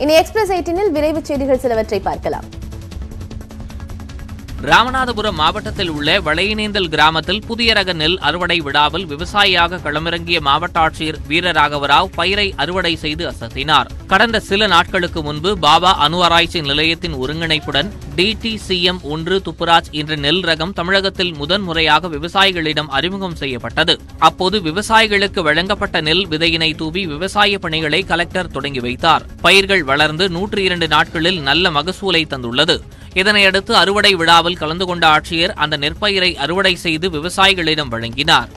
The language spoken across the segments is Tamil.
இனி எக்ஸ்பிரஸ் எயிட்டினில் விரைவு செய்திகள் சிலவற்றை பார்க்கலாம் ராமநாதபுரம் மாவட்டத்தில் உள்ள வளையனேந்தல் கிராமத்தில் புதிய ரக நெல் அறுவடை விழாவில் விவசாயியாக களமிறங்கிய மாவட்ட ஆட்சியர் வீரராகவராவ் பயிரை அறுவடை செய்து அசத்தினார் கடந்த சில நாட்களுக்கு முன்பு பாபா அணு ஆராய்ச்சி நிலையத்தின் ஒருங்கிணைப்புடன் டிடிசிஎம் ஒன்று துப்புராஜ் என்ற நெல் ரகம் தமிழகத்தில் முதன்முறையாக விவசாயிகளிடம் அறிமுகம் செய்யப்பட்டது அப்போது விவசாயிகளுக்கு வழங்கப்பட்ட நெல் விதையினை தூவி விவசாய பணிகளை கலெக்டர் தொடங்கி வைத்தார் பயிர்கள் வளர்ந்து நூற்றி இரண்டு நாட்களில் நல்ல மகசூலை தந்துள்ளது இதனையடுத்து அறுவடை விழாவில் கலந்து கொண்ட ஆட்சியர் அந்த நெற்பயிரை அறுவடை செய்து விவசாயிகளிடம் வழங்கினார்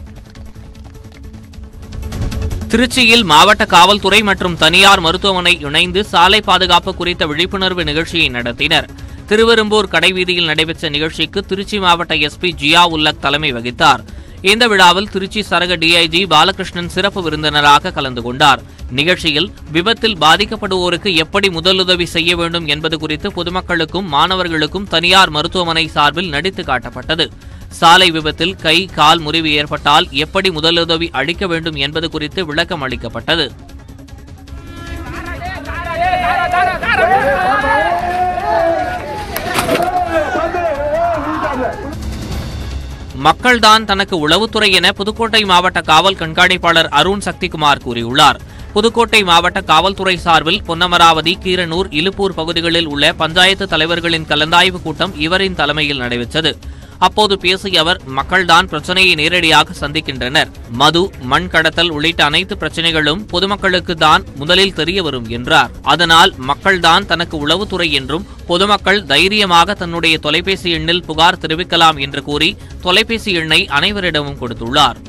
திருச்சியில் மாவட்ட காவல்துறை மற்றும் தனியார் மருத்துவமனை இணைந்து சாலை பாதுகாப்பு குறித்த விழிப்புணர்வு நிகழ்ச்சியை நடத்தினர் திருவெரும்பூர் கடைவீதியில் நடைபெற்ற நிகழ்ச்சிக்கு திருச்சி மாவட்ட எஸ்பி ஜியா உல்லக் தலைமை வகித்தார் இந்த விழாவில் திருச்சி சரக டிஐஜி பாலகிருஷ்ணன் சிறப்பு விருந்தினராக கலந்து கொண்டார் நிகழ்ச்சியில் விபத்தில் பாதிக்கப்படுவோருக்கு எப்படி முதலுதவி செய்ய வேண்டும் என்பது குறித்து பொதுமக்களுக்கும் மாணவர்களுக்கும் தனியார் மருத்துவமனை சார்பில் நடித்து காட்டப்பட்டது சாலை விபத்தில் கை கால் முறிவு ஏற்பட்டால் எப்படி முதலுதவி அளிக்க வேண்டும் என்பது குறித்து விளக்கம் அளிக்கப்பட்டது மக்கள்தான் தனக்கு உளவுத்துறை என புதுக்கோட்டை மாவட்ட காவல் கண்காணிப்பாளர் அருண் சக்திகுமார் கூறியுள்ளார் புதுக்கோட்டை மாவட்ட காவல்துறை சார்பில் பொன்னமராவதி கீரனூர் இலுப்பூர் பகுதிகளில் உள்ள பஞ்சாயத்து தலைவர்களின் கலந்தாய்வு கூட்டம் இவரின் தலைமையில் நடைபெற்றது அப்போது பேசிய அவர் மக்கள்தான் பிரச்சனையை நேரடியாக சந்திக்கின்றனர் மது மண் கடத்தல் உள்ளிட்ட அனைத்து பிரச்சனைகளும் பொதுமக்களுக்கு தான் முதலில் தெரிய வரும் என்றார் அதனால் மக்கள்தான் தனக்கு உளவுத்துறை என்றும் பொதுமக்கள் தைரியமாக தன்னுடைய தொலைபேசி எண்ணில் புகார் தெரிவிக்கலாம் என்று கூறி தொலைபேசி எண்ணை அனைவரிடமும் கொடுத்துள்ளார்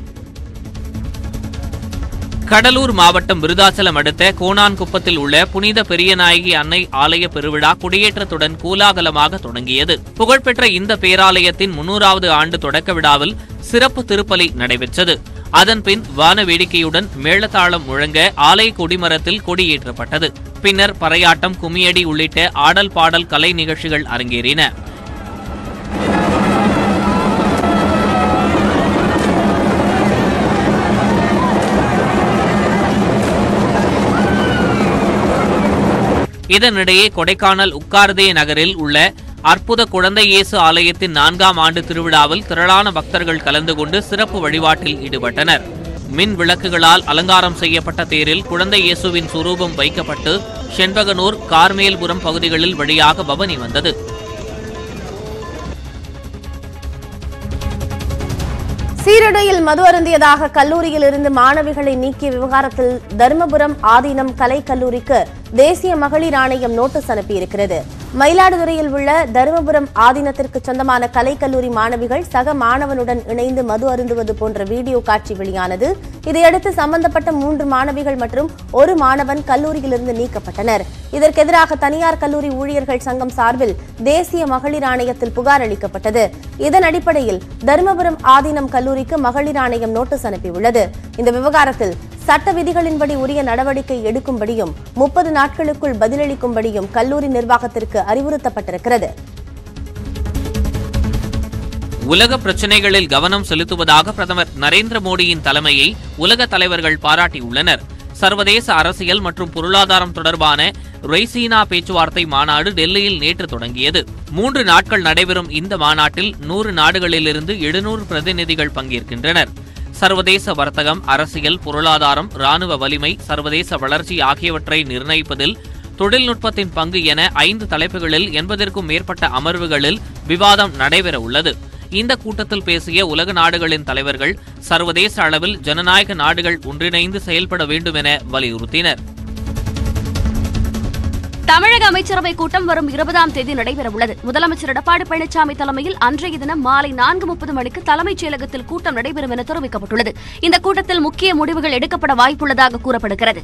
கடலூர் மாவட்டம் விருதாச்சலம் அடுத்த கோணான்குப்பத்தில் உள்ள புனித பெரியநாயகி அன்னை ஆலய பெருவிழா குடியேற்றத்துடன் கோலாகலமாக தொடங்கியது புகழ்பெற்ற இந்த பேராலயத்தின் முன்னூறாவது ஆண்டு தொடக்க விழாவில் சிறப்பு திருப்பலி நடைபெற்றது அதன்பின் வான வேடிக்கையுடன் மேளதாளம் முழங்க ஆலய கொடிமரத்தில் கொடியேற்றப்பட்டது பின்னர் பறையாட்டம் கும்மியடி உள்ளிட்ட ஆடல் பாடல் கலை நிகழ்ச்சிகள் அரங்கேறின இதனிடையே கொடைக்கானல் உக்கார்தே நகரில் உள்ள அற்புத குழந்தை இயேசு ஆலயத்தின் நான்காம் ஆண்டு திருவிழாவில் திரளான பக்தர்கள் கலந்து கொண்டு சிறப்பு வழிபாட்டில் ஈடுபட்டனர் மின் விளக்குகளால் அலங்காரம் செய்யப்பட்ட தேரில் குழந்தை இயேசுவின் சுரூபம் வைக்கப்பட்டு செண்பகனூர் கார்மேல்புரம் பகுதிகளில் வழியாக பவனி வந்தது சீருடையில் மது அருந்தியதாக கல்லூரியில் இருந்து மாணவிகளை நீக்கிய விவகாரத்தில் தருமபுரம் ஆதீனம் கலை கல்லூரிக்கு தேசிய மகளிர் ஆணையம் நோட்டீஸ் அனுப்பியிருக்கிறது மயிலாடுதுறையில் உள்ள தருமபுரம் ஆதீனத்திற்கு சொந்தமான கலைக்கல்லூரி மாணவிகள் சக மாணவனுடன் இணைந்து மது அருந்துவது போன்ற வீடியோ காட்சி வெளியானது இதையடுத்து சம்பந்தப்பட்ட மூன்று மாணவிகள் மற்றும் ஒரு மாணவன் கல்லூரியிலிருந்து நீக்கப்பட்டனர் இதற்கு எதிராக தனியார் கல்லூரி ஊழியர்கள் சங்கம் சார்பில் தேசிய மகளிர் ஆணையத்தில் புகார் அளிக்கப்பட்டது இதன் அடிப்படையில் தருமபுரம் ஆதீனம் கல்லூரிக்கு மகளிர் ஆணையம் நோட்டீஸ் அனுப்பியுள்ளது இந்த விவகாரத்தில் சட்ட விதிகளின்படி உரிய நடவடிக்கை எடுக்கும்படியும் முப்பது நாட்களுக்குள் பதிலளிக்கும்படியும் கல்லூரி நிர்வாகத்திற்கு அறிவுறுத்தப்பட்டிருக்கிறது உலக பிரச்சினைகளில் கவனம் செலுத்துவதாக பிரதமர் நரேந்திர மோடியின் தலைமையை உலக தலைவர்கள் பாராட்டியுள்ளனர் சர்வதேச அரசியல் மற்றும் பொருளாதாரம் தொடர்பான ரெய்சீனா பேச்சுவார்த்தை மாநாடு டெல்லியில் நேற்று தொடங்கியது மூன்று நாட்கள் நடைபெறும் இந்த மாநாட்டில் நூறு நாடுகளிலிருந்து எழுநூறு பிரதிநிதிகள் பங்கேற்கின்றனர் சர்வதேச வர்த்தகம் அரசியல் பொருளாதாரம் ராணுவ வலிமை சர்வதேச வளர்ச்சி ஆகியவற்றை நிர்ணயிப்பதில் தொழில்நுட்பத்தின் பங்கு என ஐந்து தலைப்புகளில் எண்பதற்கும் மேற்பட்ட அமர்வுகளில் விவாதம் நடைபெற உள்ளது இந்த கூட்டத்தில் பேசிய உலக நாடுகளின் தலைவர்கள் சர்வதேச அளவில் ஜனநாயக நாடுகள் ஒன்றிணைந்து செயல்பட வேண்டும் என வலியுறுத்தினர் தமிழக அமைச்சரவை கூட்டம் வரும் இருபதாம் தேதி நடைபெறவுள்ளது முதலமைச்சர் எடப்பாடி பழனிசாமி தலைமையில் அன்றைய தினம் மாலை நான்கு முப்பது மணிக்கு தலைமைச் செயலகத்தில் கூட்டம் நடைபெறும் என தெரிவிக்கப்பட்டுள்ளது இந்த கூட்டத்தில் முக்கிய முடிவுகள் எடுக்கப்பட வாய்ப்புள்ளதாக கூறப்படுகிறது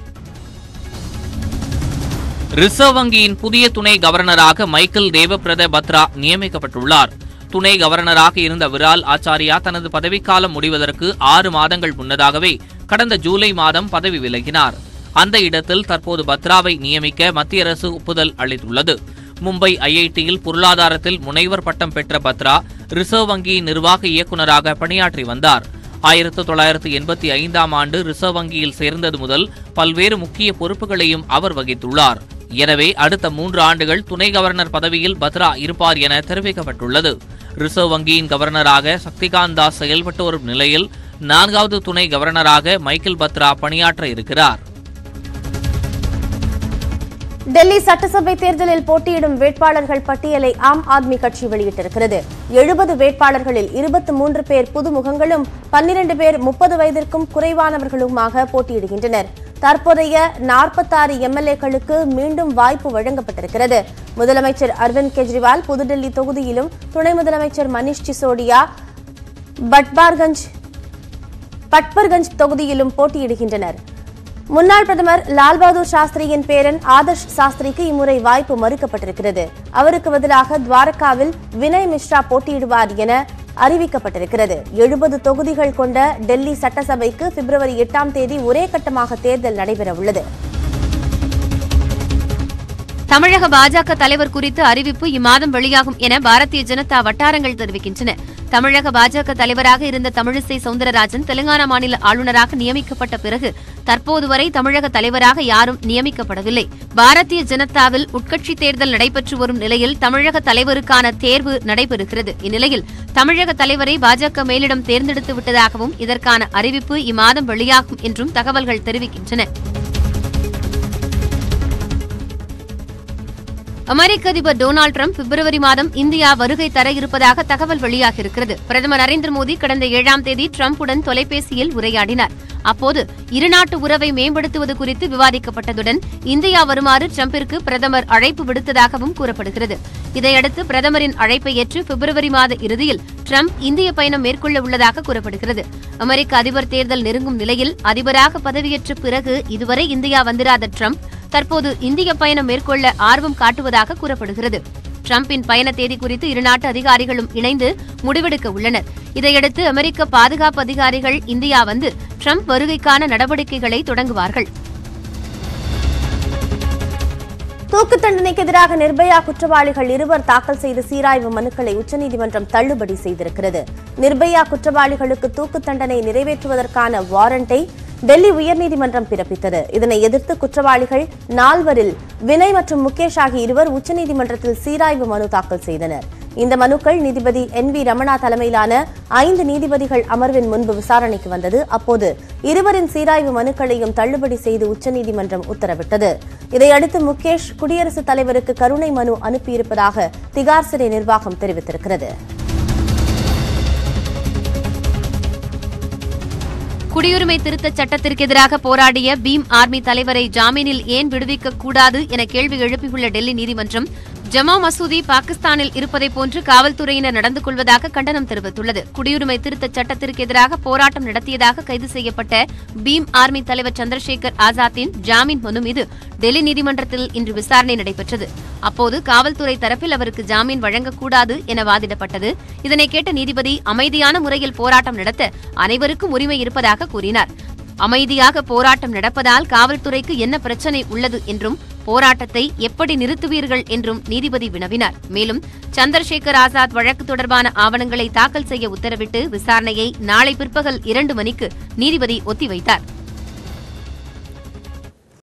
ரிசர்வ் வங்கியின் புதிய துணை கவர்னராக மைக்கேல் தேவபிரத பத்ரா நியமிக்கப்பட்டுள்ளார் துணை கவர்னராக இருந்த விரால் ஆச்சாரியா தனது பதவிக்காலம் முடிவதற்கு ஆறு மாதங்கள் முன்னதாகவே கடந்த ஜூலை மாதம் பதவி விலகினார் அந்த இடத்தில் தற்போது பத்ராவை நியமிக்க மத்திய அரசு ஒப்புதல் அளித்துள்ளது மும்பை ஐஐடியில் பொருளாதாரத்தில் முனைவர் பட்டம் பெற்ற பத்ரா ரிசர்வ் வங்கியின் நிர்வாக இயக்குநராக பணியாற்றி வந்தார் ஆயிரத்து தொள்ளாயிரத்து எண்பத்தி ஐந்தாம் ஆண்டு ரிசர்வ் வங்கியில் சேர்ந்தது முதல் பல்வேறு முக்கிய பொறுப்புகளையும் அவர் வகித்துள்ளார் எனவே அடுத்த மூன்று ஆண்டுகள் துணை கவர்னர் பதவியில் பத்ரா இருப்பார் என தெரிவிக்கப்பட்டுள்ளது ரிசர்வ் வங்கியின் கவர்னராக சக்திகாந்த் தாஸ் செயல்பட்டு வரும் நிலையில் நான்காவது துணை கவர்னராக மைக்கேல் பத்ரா பணியாற்ற இருக்கிறார் டெல்லி சட்டசபை தேர்தலில் போட்டியிடும் வேட்பாளர்கள் பட்டியலை ஆம் ஆத்மி கட்சி வெளியிட்டிருக்கிறது எழுபது வேட்பாளர்களில் இருபத்தி மூன்று பேர் புதுமுகங்களும் பன்னிரண்டு பேர் முப்பது வயதிற்கும் குறைவானவர்களுமாக போட்டியிடுகின்றனர் தற்போதைய நாற்பத்தாறு எம்எல்ஏக்களுக்கு மீண்டும் வாய்ப்பு வழங்கப்பட்டிருக்கிறது முதலமைச்சர் அரவிந்த் கெஜ்ரிவால் புதுடெல்லி தொகுதியிலும் துணை முதலமைச்சர் மனிஷ் சிசோடியா பட்பார்கஞ்ச் பட்பர்கஞ்ச் தொகுதியிலும் போட்டியிடுகின்றனர் முன்னாள் பிரதமர் லால் பகதூர் சாஸ்திரியின் பேரன் ஆதர்ஷ் சாஸ்திரிக்கு இம்முறை வாய்ப்பு மறுக்கப்பட்டிருக்கிறது அவருக்கு பதிலாக துவாரகாவில் வினய் மிஸ்ரா போட்டியிடுவார் என அறிவிக்கப்பட்டிருக்கிறது எழுபது தொகுதிகள் கொண்ட டெல்லி சட்டசபைக்கு பிப்ரவரி எட்டாம் தேதி ஒரே கட்டமாக தேர்தல் நடைபெறவுள்ளது தமிழக பாஜக தலைவர் குறித்து அறிவிப்பு இம்மாதம் வெளியாகும் என பாரதிய ஜனதா வட்டாரங்கள் தெரிவிக்கின்றன தமிழக பாஜக தலைவராக இருந்த தமிழிசை சவுந்தரராஜன் தெலுங்கானா மாநில ஆளுநராக நியமிக்கப்பட்ட பிறகு தற்போது வரை தமிழக தலைவராக யாரும் நியமிக்கப்படவில்லை பாரதிய ஜனதாவில் உட்கட்சி தேர்தல் நடைபெற்று வரும் நிலையில் தமிழக தலைவருக்கான தேர்வு நடைபெறுகிறது இந்நிலையில் தமிழக தலைவரை பாஜக மேலிடம் தேர்ந்தெடுத்து விட்டதாகவும் இதற்கான அறிவிப்பு இம்மாதம் வெளியாகும் என்றும் தகவல்கள் தெரிவிக்கின்றன அமெரிக்க அதிபர் டொனால்டு டிரம்ப் பிப்ரவரி மாதம் இந்தியா வருகை தர இருப்பதாக தகவல் வெளியாகியிருக்கிறது பிரதமர் நரேந்திர மோடி கடந்த ஏழாம் தேதி டிரம்புடன் தொலைபேசியில் உரையாடினார் அப்போது இருநாட்டு உறவை மேம்படுத்துவது குறித்து விவாதிக்கப்பட்டதுடன் இந்தியா வருமாறு டிரம்பிற்கு பிரதமர் அழைப்பு விடுத்ததாகவும் கூறப்படுகிறது இதையடுத்து பிரதமரின் அழைப்பை ஏற்று பிப்ரவரி மாத இறுதியில் டிரம்ப் இந்திய பயணம் மேற்கொள்ள உள்ளதாக கூறப்படுகிறது அமெரிக்க அதிபர் தேர்தல் நெருங்கும் நிலையில் அதிபராக பதவியேற்ற பிறகு இதுவரை இந்தியா வந்திராத டிரம்ப் தற்போது இந்திய பயணம் மேற்கொள்ள ஆர்வம் காட்டுவதாக கூறப்படுகிறது டிரம்பின் பயண தேதி குறித்து இருநாட்டு அதிகாரிகளும் இணைந்து முடிவெடுக்க உள்ளனர் இதையடுத்து அமெரிக்க பாதுகாப்பு அதிகாரிகள் இந்தியா வந்து டிரம்ப் வருகைக்கான நடவடிக்கைகளை தொடங்குவார்கள் தூக்கு தண்டனைக்கு எதிராக நிர்பயா குற்றவாளிகள் இருவர் தாக்கல் செய்த சீராய்வு மனுக்களை உச்சநீதிமன்றம் தள்ளுபடி செய்திருக்கிறது நிர்பயா குற்றவாளிகளுக்கு தூக்கு தண்டனை நிறைவேற்றுவதற்கான வாரண்டை டெல்லி உயர்நீதிமன்றம் பிறப்பித்தது இதனை எதிர்த்து குற்றவாளிகள் நால்வரில் வினய் மற்றும் முகேஷ் ஆகிய இருவர் உச்சநீதிமன்றத்தில் சீராய்வு மனு தாக்கல் செய்தனர் இந்த மனுக்கள் நீதிபதி என் வி ரமணா தலைமையிலான ஐந்து நீதிபதிகள் அமர்வின் முன்பு விசாரணைக்கு வந்தது அப்போது இருவரின் சீராய்வு மனுக்களையும் தள்ளுபடி செய்து உச்சநீதிமன்றம் உத்தரவிட்டது இதையடுத்து முகேஷ் குடியரசுத் தலைவருக்கு கருணை மனு அனுப்பியிருப்பதாக திகார் சிறை நிர்வாகம் தெரிவித்திருக்கிறது குடியுரிமை திருத்தச் சட்டத்திற்கு எதிராக போராடிய பீம் ஆர்மி தலைவரை ஜாமீனில் ஏன் விடுவிக்க கூடாது என கேள்வி எழுப்பியுள்ள டெல்லி நீதிமன்றம் ஜமா மசூதி பாகிஸ்தானில் இருப்பதை போன்று காவல்துறையினர் நடந்து கொள்வதாக கண்டனம் தெரிவித்துள்ளது குடியுரிமை திருத்தச் சட்டத்திற்கு எதிராக போராட்டம் நடத்தியதாக கைது செய்யப்பட்ட பீம் ஆர்மி தலைவர் சந்திரசேகர் ஆசாத்தின் ஜாமீன் மனு மீது டெல்லி நீதிமன்றத்தில் இன்று விசாரணை நடைபெற்றது அப்போது காவல்துறை தரப்பில் அவருக்கு ஜாமீன் வழங்கக்கூடாது என வாதிடப்பட்டது இதனை கேட்ட நீதிபதி அமைதியான முறையில் போராட்டம் நடத்த அனைவருக்கும் உரிமை இருப்பதாக கூறினார் அமைதியாக போராட்டம் நடப்பதால் காவல்துறைக்கு என்ன பிரச்சனை உள்ளது என்றும் போராட்டத்தை எப்படி நிறுத்துவீர்கள் என்றும் நீதிபதி வினவினார் மேலும் சந்திரசேகர் ஆசாத் வழக்கு தொடர்பான ஆவணங்களை தாக்கல் செய்ய உத்தரவிட்டு விசாரணையை நாளை பிற்பகல் இரண்டு மணிக்கு நீதிபதி ஒத்திவைத்தார்